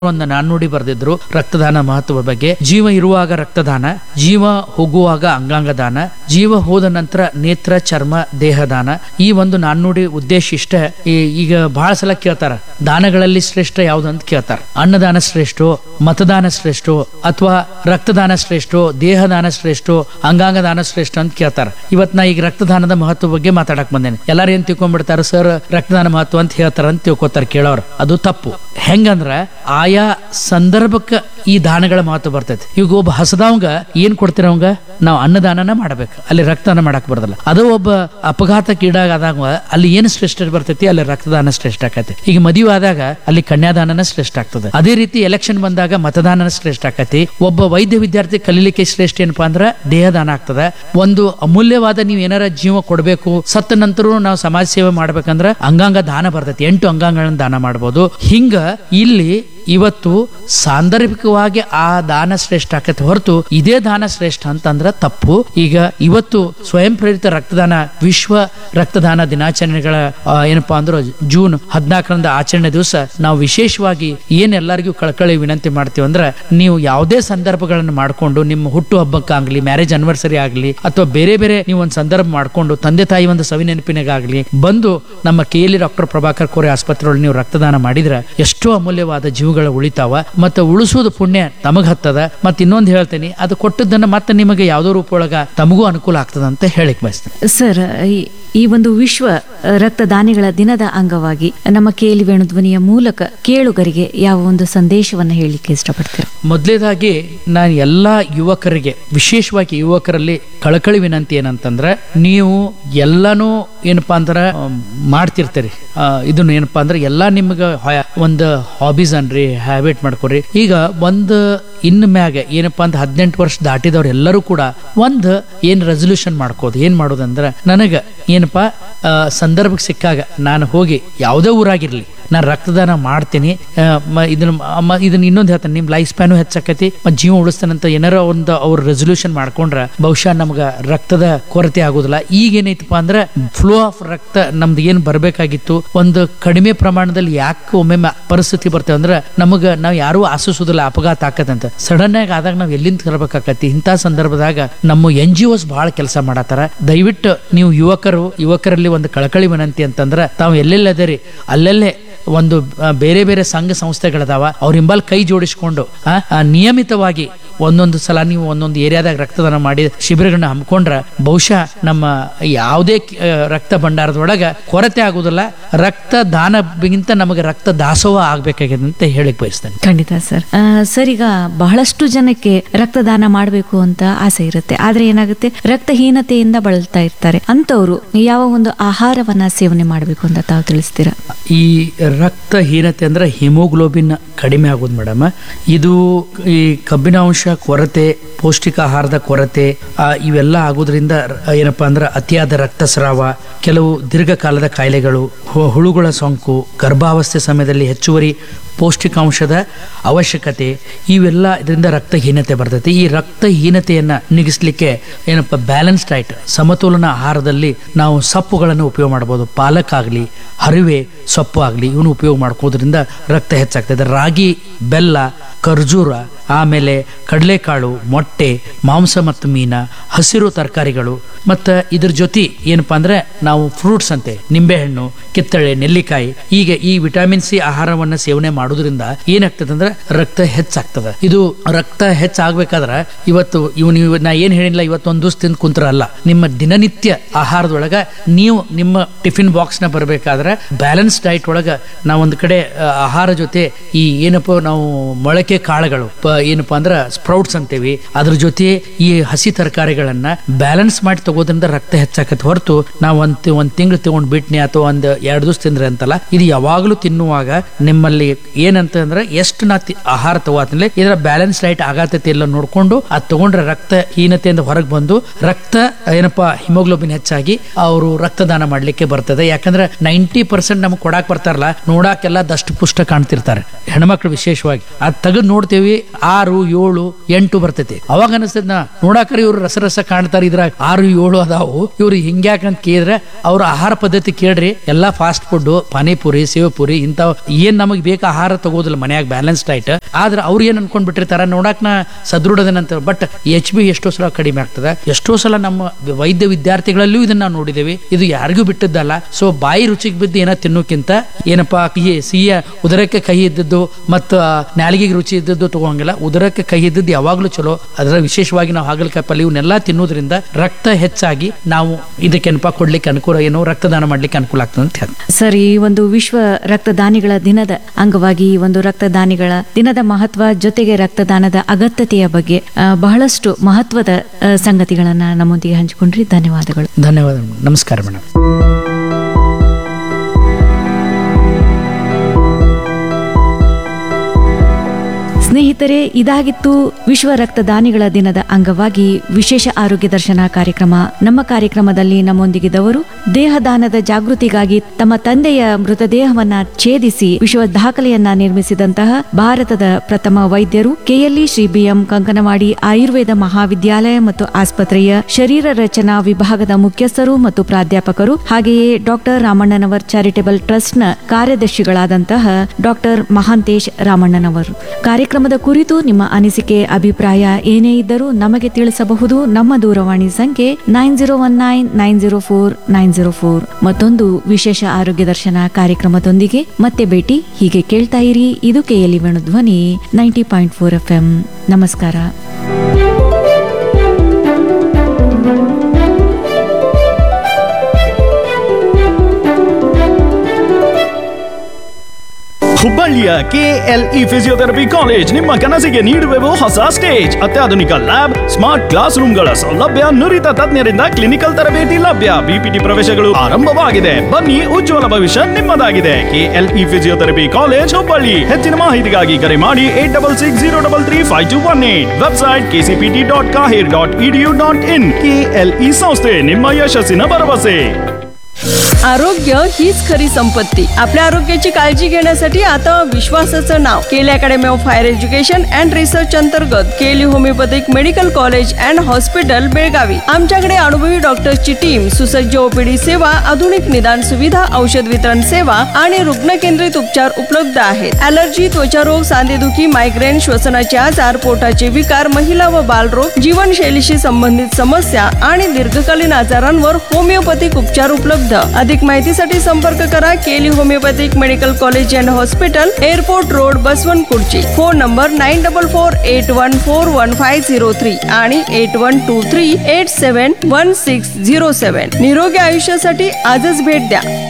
ಒಂದು ನಾಣ್ಣುಡಿ ಬರೆದಿದ್ರು ರಕ್ತದಾನ ಮಹತ್ವದ ಬಗ್ಗೆ ಜೀವ ಇರುವಾಗ ರಕ್ತದಾನ ಜೀವ ಹೋಗುವಾಗ ಅಂಗಾಂಗ ದಾನ ಜೀವ ಹೋದ ನಂತರ ನೇತ್ರ ಚರ್ಮ ದೇಹದಾನ ಈ ಒಂದು ನಾಣ್ಣುಡಿ ಉದ್ದೇಶ ಇಷ್ಟ ಈ- ಈಗ ಬಹಳ ಸಲ ಕೇಳ್ತಾರ ದಾನಗಳಲ್ಲಿ ಶ್ರೇಷ್ಠ ಯಾವ್ದು ಅಂತ ಕೇಳ್ತಾರ ಅನ್ನದಾನ ಶ್ರೇಷ್ಠ ಮತದಾನ ಶ್ರೇಷ್ಠ ಅಥವಾ ರಕ್ತದಾನ ಶ್ರೇಷ್ಠ ದೇಹದಾನ ಶ್ರೇಷ್ಠ ಅಂಗಾಂಗ ದಾನ ಶ್ರೇಷ್ಠ ಅಂತ ಕೇಳ್ತಾರ ಇವತ್ ನಾ ಈಗ ರಕ್ತದಾನದ ಮಹತ್ವ ಬಗ್ಗೆ ಮಾತಾಡಕ್ ಬಂದೇನೆ ಎಲ್ಲಾರು ಏನ್ ತಿಳ್ಕೊಂಡ್ಬಿಡ್ತಾರ ಸರ್ ರಕ್ತದಾನ ಮಹತ್ವ ಅಂತ ಹೇಳ್ತಾರ ಅಂತ ತಿಳ್ಕೊತಾರ ಕೇಳೋರು ಅದು ತಪ್ಪು ಹೆಂಗಂದ್ರ ಆಯಾ ಸಂದರ್ಭಕ್ಕೆ ಈ ದಾನಗಳ ಮಹತ್ವ ಬರ್ತೈತಿ ಈಗ ಒಬ್ಬ ಹಸದವಂಗ ಏನ್ ಕೊಡ್ತೀರ ಅವಂಗ ನಾವು ಅನ್ನದಾನನ ಮಾಡ್ಬೇಕು ಅಲ್ಲಿ ರಕ್ತದಾನ ಮಾಡಕ್ ಬರೋದಿಲ್ಲ ಅದು ಒಬ್ಬ ಅಪಘಾತಕ್ಕೀಡಾದಾಗ ಅಲ್ಲಿ ಏನು ಶ್ರೇಷ್ಠ ಬರ್ತೈತಿ ಅಲ್ಲಿ ರಕ್ತದಾನ ಶ್ರೇಷ್ಠ ಆಕತಿ ಈಗ ಮದುವೆ ಆದಾಗ ಅಲ್ಲಿ ಕನ್ಯಾದಾನನ ಶ್ರೇಷ್ಠ ಆಗ್ತದೆ ಅದೇ ರೀತಿ ಎಲೆಕ್ಷನ್ ಬಂದಾಗ ಮತದಾನನ ಶ್ರೇಷ್ಠ ಆಕತಿ ಒಬ್ಬ ವೈದ್ಯ ವಿದ್ಯಾರ್ಥಿ ಕಲೀಲಿಕ್ಕೆ ಶ್ರೇಷ್ಠ ಏನಪ್ಪಾ ಅಂದ್ರ ದೇಹದಾನ ಆಗ್ತದೆ ಒಂದು ಅಮೂಲ್ಯವಾದ ನೀವು ಏನಾರ ಜೀವ ಕೊಡಬೇಕು ಸತ್ತ ನಂತರ ನಾವು ಸಮಾಜ ಸೇವೆ ಮಾಡ್ಬೇಕಂದ್ರ ಅಂಗಾಂಗ ದಾನ ಬರ್ತೈತಿ ಎಂಟು ಅಂಗಾಂಗಗಳನ್ನ ದಾನ ಮಾಡ್ಬೋದು ಹಿಂಗ ಇಲ್ಲಿ ಇವತ್ತು ಸಾಂದರ್ಭಿಕವಾಗಿ ಆ ದಾನ ಶ್ರೇಷ್ಠ ಆಕತಿ ಹೊರತು ಇದೇ ದಾನ ಶ್ರೇಷ್ಠ ಅಂತಂದ್ರ ತಪ್ಪು ಈಗ ಇವತ್ತು ಸ್ವಯಂ ಪ್ರೇರಿತ ರಕ್ತದಾನ ವಿಶ್ವ ರಕ್ತದಾನ ದಿನಾಚರಣೆಗಳ ಆ, ಏನಪ್ಪಾ ಅಂದ್ರೆ ಜೂನ್ ಹದಿನಾಲ್ಕರಂದ ಆಚರಣೆ ದಿವಸ ನಾವು ವಿಶೇಷವಾಗಿ ಏನ್ ಎಲ್ಲರಿಗೂ ಕಳ್ಕಳಿ ವಿನಂತಿ ಮಾಡ್ತೀವಿ ಅಂದ್ರೆ ನೀವು ಯಾವುದೇ ಸಂದರ್ಭಗಳನ್ನು ಮಾಡ್ಕೊಂಡು ನಿಮ್ಮ ಹುಟ್ಟು ಹಬ್ಬಕ್ಕಾಗ್ಲಿ ಮ್ಯಾರೇಜ್ ಅನಿವರ್ಸರಿ ಆಗ್ಲಿ ಅಥವಾ ಬೇರೆ ಬೇರೆ ನೀವು ಒಂದು ಸಂದರ್ಭ ಮಾಡ್ಕೊಂಡು ತಂದೆ ತಾಯಿ ಒಂದು ಸವಿ ನೆನಪಿನಾಗಲಿ ಬಂದು ನಮ್ಮ K L doctor Prabhakar Kore ಆಸ್ಪತ್ರೆಯೊಳಗೆ ನೀವು ರಕ್ತದಾನ ಮಾಡಿದ್ರೆ ಎಷ್ಟೋ ಅಮೂಲ್ಯವಾದ ಜೀವಗಳು ಉಳಿತಾವ ಮತ್ತೆ ಉಳಿಸೋದು ಪುಣ್ಯ ತಮಗ್ ಹತ್ತದ ಮತ್ತೆ ಇನ್ನೊಂದು ಹೇಳ್ತೀನಿ ಅದು ಕೊಟ್ಟದ್ದನ್ನ ಮತ್ತೆ ನಿಮಗೆ ಯಾವ್ದೋ ರೂಪೊಳಗ ತಮಗೂ ಅನುಕೂಲ ಆಗ್ತದ ಅಂತ ಹೇಳಿಕ್ ಬಯಸ್ತೇನೆ ಸರ್ ಈ- ಈ ಒಂದು ವಿಶ್ವ ರಕ್ತದಾನಿಗಳ ದಿನದ ಅಂಗವಾಗಿ ನಮ್ಮ ಕೇಳಿ ವೇಣುಧ್ವನಿಯ ಮೂಲಕ ಕೇಳುಗರಿಗೆ ಯಾವ ಒಂದು ಸಂದೇಶವನ್ನ ಹೇಳಲಿಕ್ಕೆ ಇಷ್ಟಪಡ್ತೀರಾ ಮೊದಲೇದಾಗಿ ನಾನು ಎಲ್ಲಾ ಯುವಕರಿಗೆ ವಿಶೇಷವಾಗಿ ಯುವಕರಲ್ಲಿ ಕಳಕಳಿ ವಿನಂತಿ ಏನಂತಂದ್ರೆ ನೀವು ಎಲ್ಲಾನು ಏನಪ್ಪಾ ಅಂದ್ರೆ ಆ, ಮಾಡ್ತಿರ್ತೀರಿ ಆ, ಇದನ್ನ ಏನಪ್ಪಾ ಅಂದ್ರೆ ಎಲ್ಲಾ ನಿಮ್ಗೆ ಹೊ- ಒಂದು ಹಾಬೀಸ್ ಅನ್ರಿ ಹ್ಯಾಬಿಟ್ ಮಾಡ್ಕೊರಿ ಈಗ ಒಂದು ಇನ್ನು ಮ್ಯಾಗ ಏನಪ್ಪಾ ಅಂತ ಹದಿನೆಂಟು ವರ್ಷ ದಾಟಿದವ್ರು ಎಲ್ಲರೂ ಕೂಡ ಒಂದು ಏನ್ ರೆಸೊಲ್ಯೂಷನ್ ಮಾಡ್ಕೋದು ಏನ್ ಮಾಡೋದಂದ್ರೆ ನನಗ ಏನಪ್ಪಾ ಆ, ಸಂದರ್ಭಕ್ಕೆ ಸಿಕ್ಕಾಗ ನಾನು ಹೋಗಿ ಯಾವುದೇ ಊರಾಗಿರ್ಲಿ ನಾನು ರಕ್ತದಾನ ಮಾಡ್ತೀನಿ ಆ, ಮ- ಇದನ್ನ ಮ- ಇದನ್ನ ಇನ್ನೊಂದು ಹೇಳ್ತಾನೆ ನಿಮ್ ಲೈಫ್ ಸ್ಪ್ಯಾನು ಹೆಚ್ಚಾಕತಿ ಮತ್ತು ಜೀವ ಉಳಿಸ್ತಾನಂತ ಏನಾರ ಒಂದು ಅವ್ರ ರೆಸೊಲ್ಯೂಷನ್ ಮಾಡ್ಕೊಂಡ್ರ ಬಹುಶಃ ನಮ್ಗೆ ರಕ್ತದ ಕೊರತೆ ಆಗೋದಿಲ್ಲ ಈಗ ಏನೈತಪ್ಪ ಅಂದ್ರೆ ಫ್ಲೋ ಆಫ್ ರಕ್ತ ನಮ್ದು ಏನ್ ಬರ್ಬೇಕಾಗಿತ್ತು ಒಂದು ಕಡಿಮೆ ಪ್ರಮಾಣದಲ್ಲಿ ಯಾಕೆ ಒಮ್ಮೊಮ್ಮೆ ಪರಿಸ್ಥಿತಿ ಬರ್ತೇವೆ ಅಂದ್ರೆ ನಮಗ ನಾವು ಯಾರೂ ಆಶಿಸೋದಿಲ್ಲ ಅಪಘಾತ ಆಕತ್ತಂತ ಸಡನ್ ಆಗಿ ಆದಾಗ ನಾವು ಎಲ್ಲಿಂದ ತರಬೇಕಾಕತಿ ಇಂಥ ಸಂದರ್ಭದಾಗ ನಮ್ಮ ಎನ್ ಜಿ ಒಸ್ ಬಹಳ ಕೆಲಸ ಮಾಡತ್ತಾರ ದಯವಿಟ್ಟು ನೀವು ಯುವಕರು ಯುವಕರಲ್ಲಿ ಒಂದು ಕಳಕಳಿ ವಿನಂತಿ ಅಂತಂದ್ರೆ ತಾವು ಎಲ್ಲೆಲ್ಲಿ ಅದರಿ ಅಲ್ಲೆಲ್ಲೇ ಒಂದು ಆ, ಬೇರೆ ಬೇರೆ ಸಂಘ ಸಂಸ್ಥೆಗಳದಾವ ಅವ್ರ ಹಿಂಬಲ್ ಕೈ ಜೋಡಿಸ್ಕೊಂಡು ಆ, ಆ, ನಿಯಮಿತವಾಗಿ ಒಂದೊಂದು ಸಲ ನೀವು ಒಂದೊಂದು ಏರಿಯಾದಾಗ ರಕ್ತದಾನ ಮಾಡಿ ಶಿಬಿರಗಳನ್ನ ಹಮ್ಮಿಕೊಂಡ್ರ ಬಹುಶಃ ನಮ್ಮ ಯಾವುದೇ ಆ, ರಕ್ತ ಭಂಡಾರದೊಳಗ ಕೊರತೆ ಆಗುದಿಲ್ಲ ರಕ್ತ ದಾನಗಿಂತ ನಮಗೆ ರಕ್ತ ದಾಸೋಹ ಆಗ್ಬೇಕಾಗಿದೆ ಅಂತ ಹೇಳಿಕ್ ಬಯಸ್ತೇನೆ ಖಂಡಿತ ಸರ್ ಆ, ಸರ್ ಈಗ ಬಹಳಷ್ಟು ಜನಕ್ಕೆ ರಕ್ತದಾನ ಮಾಡಬೇಕು ಅಂತ ಆಸೆ ಇರುತ್ತೆ ಆದ್ರೆ ಏನಾಗುತ್ತೆ ರಕ್ತಹೀನತೆಯಿಂದ ಬಳಲ್ತಾ ಇರ್ತಾರೆ ಅಂತವರು ಯಾವ ಒಂದು ಆಹಾರವನ್ನ ಸೇವನೆ ಮಾಡಬೇಕು ಅಂತ ತಾವು ತಿಳಿಸ್ತೀರಾ ಈ ರಕ್ತಹೀನತೆ ಅಂದ್ರೆ ಹಿಮೋಗ್ಲೋಬಿನ್ ಕಡಿಮೆ ಆಗೋದು ಮೇಡಮ್ ಇದು ಈ ಕಬ್ಬಿನಾಂಶ ಕೊರತೆ ಪೌಷ್ಟಿಕ ಆಹಾರದ ಕೊರತೆ ಆ, ಇವೆಲ್ಲ ಆಗೋದ್ರಿಂದ ರ- ಏನಪ್ಪಾ ಅಂದ್ರೆ ಅತಿಯಾದ ರಕ್ತಸ್ರಾವ ಕೆಲವು ದೀರ್ಘಕಾಲದ ಕಾಯಿಲೆಗಳು ಹು- ಹುಳುಗಳ ಸೋಂಕು ಗರ್ಭಾವಸ್ಥೆ ಸಮಯದಲ್ಲಿ ಹೆಚ್ಚುವರಿ ಪೌಷ್ಟಿಕಾಂಶದ ಅವಶ್ಯಕತೆ ಇವೆಲ್ಲ ಇದರಿಂದ ರಕ್ತಹೀನತೆ ಬರ್ತೈತಿ ಈ ರಕ್ತಹೀನತೆಯನ್ನ ನಿಗಿಸ್ಲಿಕ್ಕೆ ಏನಪ್ಪ ಬ್ಯಾಲೆನ್ಸ್ ಡೈಟ್ ಸಮತೋಲನ ಆಹಾರದಲ್ಲಿ ನಾವು ಸೊಪ್ಪುಗಳನ್ನು ಉಪಯೋಗ ಮಾಡ್ಬೋದು ಪಾಲಕ್ ಆಗಲಿ ಹರಿವೆ ಸೊಪ್ಪು ಆಗಲಿ ಇವನು ಉಪಯೋಗ ಮಾಡ್ಕೋದ್ರಿಂದ ರಕ್ತ ಹೆಚ್ಚಾಗ್ತದೆ ರಾಗಿ ಬೆಲ್ಲ ಖರ್ಜೂರ ಆಮೇಲೆ ಕಡಲೆಕಾಳು ಮೊಟ್ಟೆ ಮಾಂಸ ಮತ್ತು ಮೀನ ಹಸಿರು ತರಕಾರಿಗಳು ಮತ್ತು ಇದ್ರ ಜೊತೆ ಏನಪ್ಪಾ ಅಂದ್ರೆ ನಾವು ಫ್ರೂಟ್ಸ್ ಅಂತೆ ನಿಂಬೆಹಣ್ಣು ಕಿತ್ತಳೆ ನೆಲ್ಲಿಕಾಯಿ ಹೀಗೆ ಈ ವಿಟಮಿನ್ ಸಿ ಆಹಾರವನ್ನ ಸೇವನೆ ಮಾಡೋದ್ರಿಂದ ಏನಾಗ್ತದೆ ಅಂದ್ರೆ ರಕ್ತ ಹೆಚ್ಚಾಗ್ತದೆ ಇದು ರಕ್ತ ಹೆಚ್ಚಾಗ್ಬೇಕಾದ್ರೆ ಇವತ್ತು ಇವ್ ನೀವು ನಾ ಏನ್ ಹೇಳಿಲ್ಲ ಇವತ್ತೊಂದು ದಿವಸ ತಿಂದು ಕುಂತ್ರಲ್ಲ ನಿಮ್ಮ ದಿನನಿತ್ಯ ಆಹಾರದೊಳಗ ನೀವು ನಿಮ್ಮ ಟಿಫಿನ್ ಬಾಕ್ಸ್ ನ ಬರಬೇಕಾದ್ರೆ ಬ್ಯಾಲೆನ್ಸ್ ಡೈಟ್ ಒಳಗ ನಾವು ಒಂದ್ ಕಡೆ ಆ, ಆಹಾರ ಜೊತೆ ಈ ಏನಪ್ಪ ನಾವು ಮೊಳಕೆ ಕಾಳುಗಳು ಪ- ಏನಪ್ಪಾ ಅಂದ್ರ ಸ್ಪ್ರೌಟ್ಸ್ ಅಂತೀವಿ ಅದ್ರ ಜೊತೆ ಈ ಹಸಿ ತರಕಾರಿಗಳನ್ನ ಬ್ಯಾಲೆನ್ಸ್ ಮಾಡಿ ತಗೋದ್ರಿಂದ ರಕ್ತ ಹೆಚ್ಚಾಕತ್ತೆ ಹೊರತು ನಾವು ಒಂದ್ ಒಂದ್ ತಿಂಗಳು ತಗೊಂಡ್ ಬಿಟ್ನಿ ಅಥವಾ ಒಂದ್ ಎರಡು ದಿವಸ ತಿಂದ್ರೆ ಅಂತಲ್ಲ ಇದು ಯಾವಾಗಲೂ ತಿನ್ನುವಾಗ ನಿಮ್ಮಲ್ಲಿ ಏನಂತ ಅಂದ್ರೆ ಎಷ್ಟು ನಾ ತಿ- ಆಹಾರ ತಗೋತೀನಿ ಇದರ ಬ್ಯಾಲೆನ್ಸ್ ಡೈಟ್ ಆಗತೈತಿ ಎಲ್ಲ ನೋಡ್ಕೊಂಡು ಅದ್ ತಗೊಂಡ್ರೆ ರಕ್ತ ಹೀನತೆಯಿಂದ ಹೊರಗೆ ಬಂದು ರಕ್ತ ಏನಪ್ಪಾ ಹಿಮೋಗ್ಲೋಬಿನ್ ಹೆಚ್ಚಾಗಿ ಅವರು ರಕ್ತದಾನ ಮಾಡ್ಲಿಕ್ಕೆ ಬರ್ತದೆ ಯಾಕಂದ್ರೆ ನೈಂಟಿ ಪರ್ಸೆಂಟ್ ನಮ್ಗೆ ಕೊಡಾಕ್ ಬರ್ತಾರಲ್ಲ ನೋಡಾಕೆಲ್ಲ ದಷ್ಟು ಪುಷ್ಟ ಕಾಣ್ತಿರ್ತಾರೆ ಹೆಣ್ಮಕ್ಳು ವಿಶೇಷವಾಗಿ ಅದ್ ತೆಗೆದು ತೆಗೆದು ನೋಡ್ತೇವಿ ಆರು ಏಳು ಎಂಟು ಬರ್ತೈತಿ ಅವಾಗ ಅನಿಸ್ತದ ನಾ ನೋಡಾಕರ ಇವ್ರು ರಸರಸ ಕಾಣ್ತಾರ ಇದ್ರಾಗ ಆರು ಏಳು ಅದಾವು ಇವ್ರು ಹಿಂಗ್ಯಾಕಂತ ಕೇಳಿದ್ರೆ ಅವ್ರ ಆಹಾರ ಪದ್ಧತಿ ಕೇಳ್ರಿ ಎಲ್ಲಾ ಫಾಸ್ಟ್ ಫುಡ್ ಪಾನಿಪುರಿ ಸೇವಪುರಿ ಇಂಥವ್ ಏನ್ ನಮಗ್ ಬೇಕು ಆಹಾರ ತಗೋದಿಲ್ಲ ಮನ್ಯಾಗ ಬ್ಯಾಲೆನ್ಸ್ ಡೈಟ್ ಆದ್ರೆ ಅವ್ರು ಏನ್ ಅನ್ಕೊಂಡ್ ಬಿಟ್ಟಿರ್ತಾರ ನೋಡಾಕ್ ನಾ ಸದೃಢದನಂತ ಬಟ್ ಎಚ್ ಬಿ ಎಷ್ಟೋ ಸಲ ಕಡಿಮೆ ಆಗ್ತದೆ ಎಷ್ಟೋ ಸಲ ನಮ್ಮ ವೈದ್ಯ ವಿದ್ಯಾರ್ಥಿಗಳಲ್ಲೂ ಇದನ್ನ ನಾವು ನೋಡಿದೇವಿ ಇದು ಯಾರಿಗೂ ಬಿಟ್ಟದ್ದಲ್ಲ ಸೊ ಬಾಯಿ ರುಚಿಗೆ ಬಿದ್ದು ಏನ ತಿನ್ನೋಕ್ಕಿಂತ ಏನಪ್ಪಾ ಕಹಿ ಸಿಹಿಯ ಉದರಕ್ಕೆ ಕಹಿ ಇದ್ದದ್ದು ಮತ್ತು ನಾಲಿಗೆಗೆ ರುಚಿ ಇದ್ದದ್ದು ತಗೋಂಗಿಲ್ಲ ಉದರಕ್ಕೆ ಕಹಿ ಇದ್ದದ್ದು ಯಾವಾಗ್ಲೂ ಚಲೋ ಅದರ ವಿಶೇಷವಾಗಿ ನಾವು ಹಾಗಲಕಾಯಿ ಪಲ್ಯ ಇವನ್ನೆಲ್ಲ ತಿನ್ನೋದ್ರಿಂದ ರಕ್ತ ಹೆಚ್ಚಾಗಿ ನಾವು ಇದಕ್ಕೇನಪ್ಪ ಕೊಡ್ಲಿಕ್ಕೆ ಅನುಕೂಲ ಏನು ರಕ್ತದಾನ ಮಾಡ್ಲಿಕ್ಕೆ ಅನುಕೂಲ ಆಗ್ತದೆ ಅಂತ ಹೇಳ್ತಾರೆ ಸರ್ ಈ ಒಂದು ವಿಶ್ವ ರಕ್ತದಾನಿಗಳ ದಿನದ ಅಂಗವಾಗಿ ಈ ಒಂದು ರಕ್ತದಾನಿಗಳ ದಿನದ ಮಹತ್ವ ಜೊತೆಗೆ ರಕ್ತದಾನದ ಅಗತ್ಯತೆಯ ಬಗ್ಗೆ ಆ, ಬಹಳಷ್ಟು ಮಹತ್ವದ ಆ, ಸಂಗತಿಗಳನ್ನ ನಮ್ಮೊಂದಿಗೆ ಹಂಚಿಕೊಂಡ್ರಿ ಧನ್ಯವಾದಗಳು ಧನ್ಯವಾದ ಮೇಡಮ್. ನಮಸ್ಕಾರ ಮೇಡಮ್ ಸ್ನೇಹಿತರೆ ಇದಾಗಿತ್ತು ವಿಶ್ವ ರಕ್ತದಾನಿಗಳ ದಿನದ ಅಂಗವಾಗಿ ವಿಶೇಷ ಆರೋಗ್ಯ ದರ್ಶನ ಕಾರ್ಯಕ್ರಮ ನಮ್ಮ ಕಾರ್ಯಕ್ರಮದಲ್ಲಿ ನಮ್ಮೊಂದಿಗಿದ್ದವರು ದೇಹದಾನದ ಜಾಗೃತಿಗಾಗಿ ತಮ್ಮ ತಂದೆಯ ಮೃತದೇಹವನ್ನ ಛೇದಿಸಿ ವಿಶ್ವ ದಾಖಲೆಯನ್ನ ನಿರ್ಮಿಸಿದಂತಹ ಭಾರತದ ಪ್ರಥಮ ವೈದ್ಯರು ಕೆಎಲ್ಇ ಶ್ರೀ ಬಿಎಂ ಕಂಕನವಾಡಿ ಆಯುರ್ವೇದ ಮಹಾವಿದ್ಯಾಲಯ ಮತ್ತು ಆಸ್ಪತ್ರೆಯ ಶರೀರ ರಚನಾ ವಿಭಾಗದ ಮುಖ್ಯಸ್ಥರು ಮತ್ತು ಪ್ರಾಧ್ಯಾಪಕರು ಹಾಗೆಯೇ ಡಾಕ್ಟರ್ ರಾಮಣ್ಣನವರ್ ಚಾರಿಟೇಬಲ್ ಟ್ರಸ್ಟ್ನ ಕಾರ್ಯದರ್ಶಿಗಳಾದಂತಹ ಡಾಕ್ಟರ್ ಮಹಾಂತೇಶ್ ರಾಮಣ್ಣನವರು ಕಾರ್ಯಕ್ರಮದ ಕುರಿತು ನಿಮ್ಮ ಅನಿಸಿಕೆ ಅಭಿಪ್ರಾಯ ಏನೇ ಇದ್ದರೂ ನಮಗೆ ತಿಳಿಸಬಹುದು ನಮ್ಮ ದೂರವಾಣಿ ಸಂಖ್ಯೆ nine zero one nine nine zero four nine zero four ಮತ್ತೊಂದು ವಿಶೇಷ ಆರೋಗ್ಯ ದರ್ಶನ ಕಾರ್ಯಕ್ರಮದೊಂದಿಗೆ ಮತ್ತೆ ಭೇಟಿ ಹೀಗೆ ಕೇಳ್ತಾ ಇರಿ ಇದು KLE Venudhwani ninety point four F M ನಮಸ್ಕಾರ ಹುಬ್ಬಳ್ಳಿಯ ಕೆಎಲ್ಇ ಫಿಸಿಯೋಥೆರಪಿ ಕಾಲೇಜ್ ನಿಮ್ಮ ಕನಸಿಗೆ ನೀಡುವೆವು ಹೊಸ ಸ್ಟೇಜ್ ಅತ್ಯಾಧುನಿಕ ಲ್ಯಾಬ್ ಸ್ಮಾರ್ಟ್ ಕ್ಲಾಸ್ ರೂಮ್ಗಳ ಸೌಲಭ್ಯ ನುರಿತ ತಜ್ಞರಿಂದ ಕ್ಲಿನಿಕಲ್ ತರಬೇತಿ ಲಭ್ಯ ಬಿಪಿಟಿ ಪ್ರವೇಶಗಳು ಆರಂಭವಾಗಿದೆ ಬನ್ನಿ ಉಜ್ವಲ ಭವಿಷ್ಯ ನಿಮ್ಮದಾಗಿದೆ ಕೆಎಲ್ಇ ಫಿಸಿಯೋಥೆರಪಿ ಕಾಲೇಜ್ ಹುಬ್ಬಳ್ಳಿ ಹೆಚ್ಚಿನ ಮಾಹಿತಿಗಾಗಿ ಕರೆ ಮಾಡಿ eight double six zero double three five two one eight website KCPT dot KAHER dot EDU dot in KLE संस्थे ನಿಮ್ಮ ಯಶಸ್ಸಿನ ಭರವಸೆ आरोग्य हीच खरी संपत्ती आपल्या आरोग्याची काळजी घेण्यासाठी आता विश्वासाचं नाव KLE academy of higher education and research अंतर्गत KLE homoeopathic medical college and hospital Belagavi आमच्याकडे अनुभवी डॉक्टर्सची टीम सुसज्ज ओपीडी सेवा आधुनिक निदान सुविधा औषध वितरण सेवा आणि रुग्ण केंद्रित उपचार उपलब्ध आहेत अलर्जी त्वचारोग सांधेदुखी मायग्रेन श्वसनाचे आजार पोटाचे विकार महिला व बालरोग जीवनशैलीशी संबंधित समस्या आणि दीर्घकालीन आजारांवर होमिओपॅथिक उपचार उपलब्ध अधिक माहितीसाठी संपर्क करा KLE homoeopathic medical college and hospital airport road Basavanakurchi phone number nine double four eight one four one five zero three आणि eight one two three eight seven one six zero seven निरोगी आयुष्यासाठी आजच भेट द्या